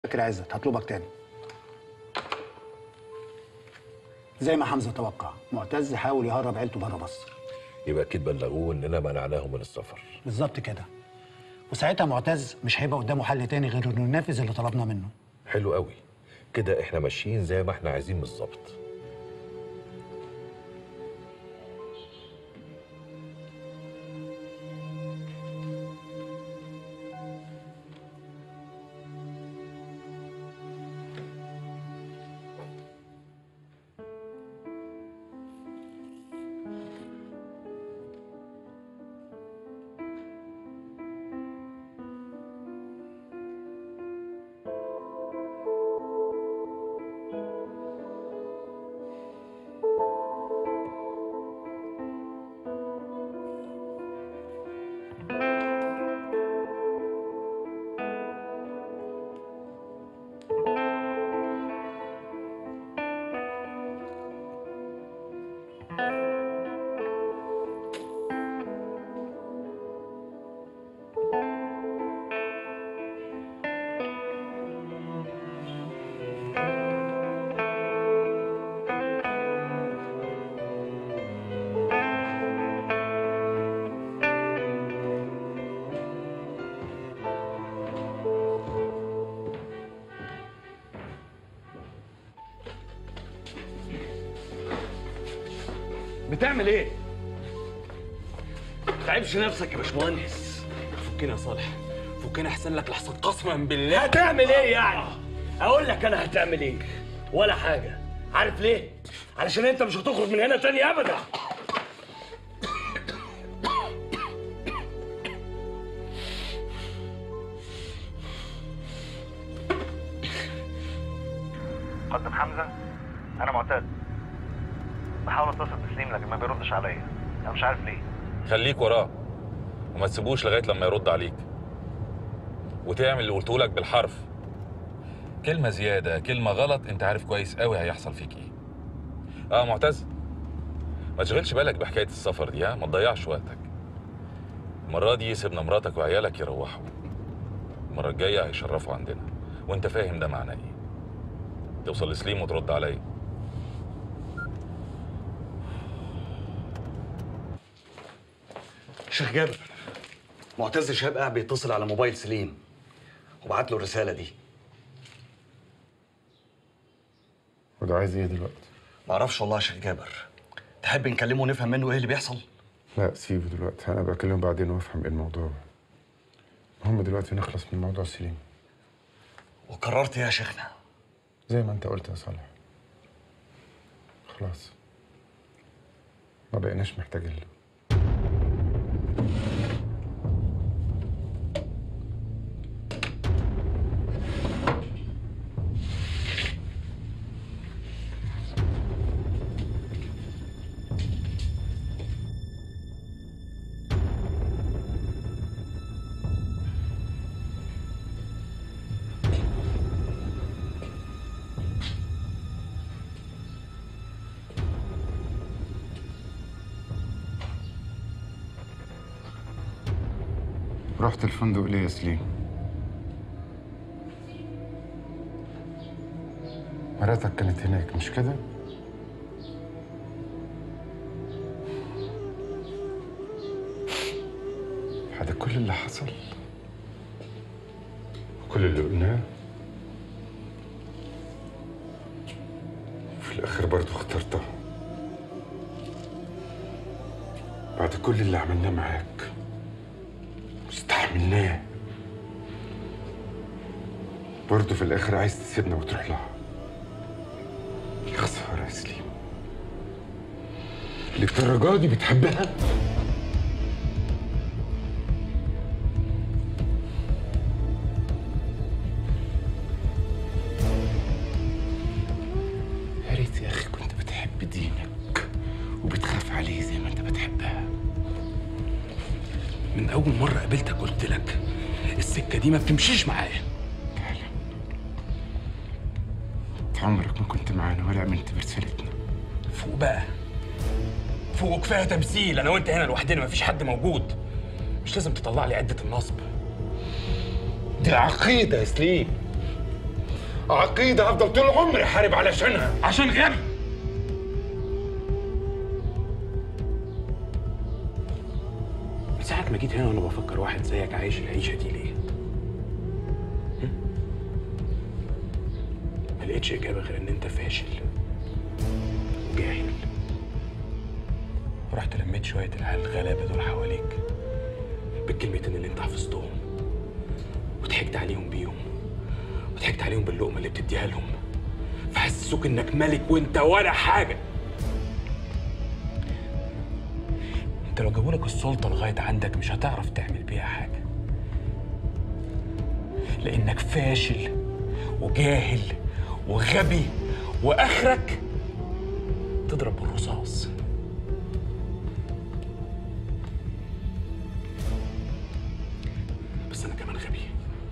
فاكر عزت هطلبك تاني زي ما حمزه توقع معتز حاول يهرب عيلته بره مصر يبقى اكيد بلغوه اننا منعناهم من السفر بالظبط كده وساعتها معتز مش هيبقى قدامه حل تاني غير انه ينفذ اللي طلبنا منه حلو قوي كده احنا ماشيين زي ما احنا عايزين بالظبط بتعمل ايه؟ تعبش نفسك يا باشمهندس فكنا يا صالح فكنا احسن لك لحسن قسما بالله هتعمل ايه يعني؟ اقول لك انا هتعمل ايه؟ ولا حاجة عارف ليه؟ علشان انت مش هتخرج من هنا تاني ابدا مقدم حمزه انا معتاد بحاول اتصل بسليم لكن ما بيردش عليا انا مش عارف ليه خليك وراه وما تسيبوش لغايه لما يرد عليك وتعمل اللي قلته لك بالحرف كلمه زياده كلمه غلط انت عارف كويس قوي هيحصل فيك ايه اه معتز ما تشغلش بالك بحكايه السفر دي ها ما تضيعش وقتك المره دي سيبنا مراتك وعيالك يروحوا المره الجايه هيشرفوا عندنا وانت فاهم ده معناه ايه توصل لسليم وترد عليا شيخ جابر معتز شهاب قاعد بيتصل على موبايل سليم وبعت له الرسالة دي وده عايز ايه دلوقتي؟ معرفش والله يا شيخ جابر تحب نكلمه ونفهم منه ايه اللي بيحصل؟ لا سيبه دلوقتي انا بكلمه بعدين وافهم ايه الموضوع المهم دلوقتي نخلص من موضوع سليم وقررت ايه يا شيخنا؟ زي ما انت قلت يا صالح خلاص ما بقيناش محتاجين له رحت الفندق ليه يا سليم؟ مراتك كانت هناك مش كده؟ هذا كل اللي حصل وكل اللي قلناه في الآخر برضه اخترتها بعد كل اللي عملناه معاك استحملناه برضه في الآخر عايز تسيبنا وتروح لها يا خسارة يا سليم للدرجة دي بتحبها؟ يا ريت يا أخي كنت بتحب دينك وبتخاف عليه زي ما أنت بتحبها من اول مره قابلتك قلت لك السكه دي ما بتمشيش معايا أنت عمرك ما كنت معانا ولا آمنت برسالتنا فوق بقى فوق كفايه تمثيل انا وانت هنا لوحدنا مفيش حد موجود مش لازم تطلع لي عده النصب دي عقيدة يا سليم عقيده هفضل طول عمري حارب علشانها عشان غبي من ساعة ما جيت هنا وانا بفكر واحد زيك عايش العيشة دي ليه؟ هم؟ ما لقيتش إجابة غير إن أنت فاشل وجاهل رحت لميت شوية العيال الغلابة دول حواليك بالكلمتين اللي أنت حفظتهم وضحكت عليهم بيهم وضحكت عليهم باللقمة اللي بتديها لهم فحسسوك إنك ملك وأنت ولا حاجة انت لو جابولك السلطة لغاية عندك مش هتعرف تعمل بيها حاجة لأنك فاشل وجاهل وغبي وآخرك تضرب بالرصاص بس أنا كمان غبي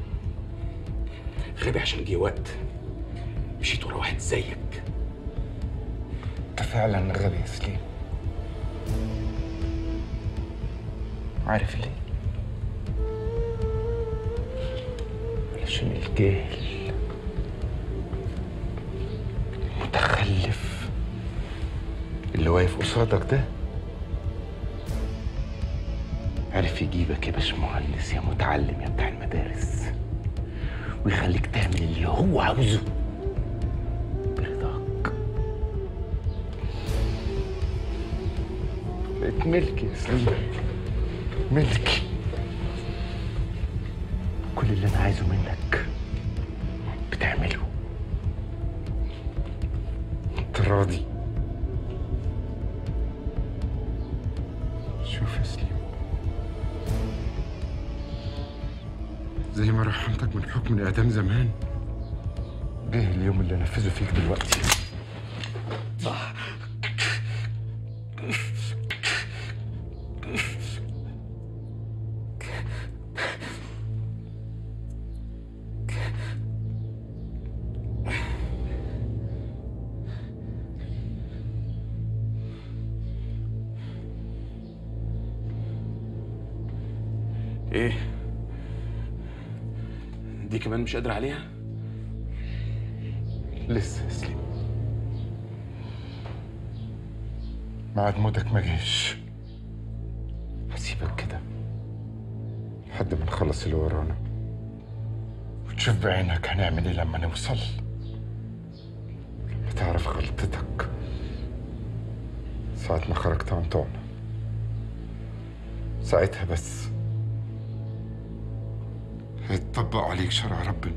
غبي عشان جه وقت مشيت ورا واحد زيك انت فعلا غبي يا سليم عارف ليه؟ علشان الجاهل المتخلف اللي واقف قصادك ده عرف يجيبك يا باشمهندس يا متعلم يا بتاع المدارس ويخليك تعمل اللي هو عاوزه برضاك بقيت ملكي يا سليم ملكي كل اللي انا عايزه منك بتعمله انت راضي شوف يا سليم زي ما رحمتك من حكم الاعدام زمان جه اليوم اللي انفذه فيك دلوقتي إيه؟ دي كمان مش قادر عليها؟ لسه يا سليم ميعاد موتك ما جاش هسيبك كده لحد ما نخلص اللي ورانا وتشوف بعينك هنعمل ايه لما نوصل لما تعرف غلطتك ساعة ما خرجت عن طعنا ساعتها بس هيتطبق عليك شرع ربنا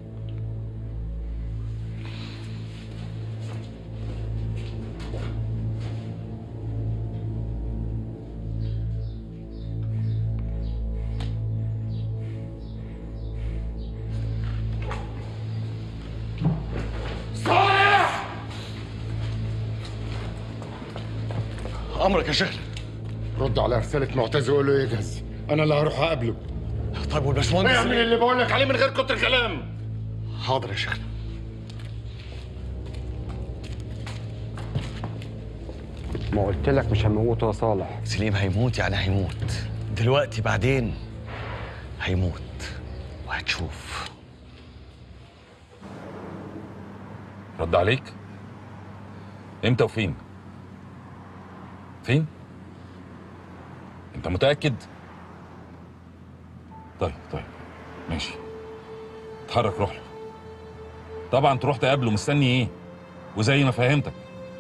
امرك يا شيخنا رد على رسالة معتز وقول له يجهز أنا اللي هروح أقابله طيب والباشمهندس اعمل اللي بقول لك عليه من غير كتر كلام حاضر يا شيخنا ما قلت لك مش هموته يا صالح سليم هيموت يعني هيموت دلوقتي بعدين هيموت وهتشوف رد عليك امتى وفين فين انت متاكد طيب طيب ماشي اتحرك روح له طبعا تروح تقابله مستني ايه وزي ما فهمتك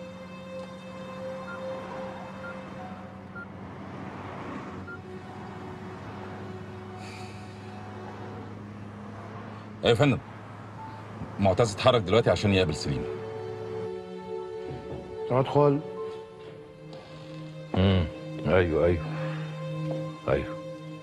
ايوه يا فندم معتز اتحرك دلوقتي عشان يقابل سليم ادخل امم ايوه ايوه ايوه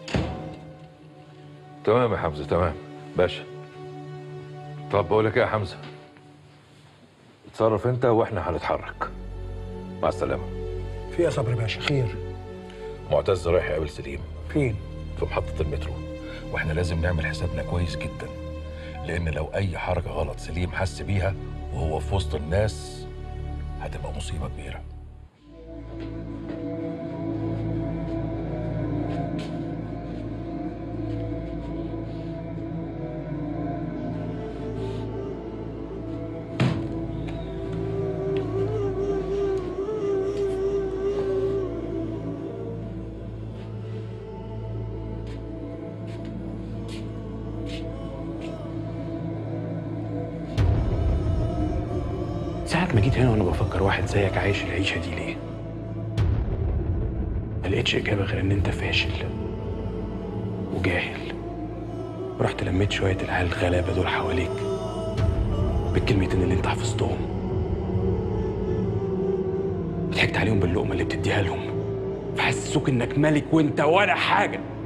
تمام يا حمزه تمام باشا طب بقول لك ايه يا حمزه اتصرف انت واحنا هنتحرك مع السلامه في يا صبري باشا خير معتز رايح يقابل سليم فين في محطه المترو واحنا لازم نعمل حسابنا كويس جدا لان لو اي حركه غلط سليم حس بيها وهو في وسط الناس هتبقى مصيبه كبيره ساعة ما جيت هنا وانا بفكر واحد زيك عايش العيشة دي ليه؟ ما لقيتش إجابة غير إن أنت فاشل وجاهل ورحت لميت شوية العيال الغلابة دول حواليك بالكلمتين اللي أنت حفظتهم ضحكت عليهم باللقمة اللي بتديها لهم فحسسوك إنك ملك وأنت ولا حاجة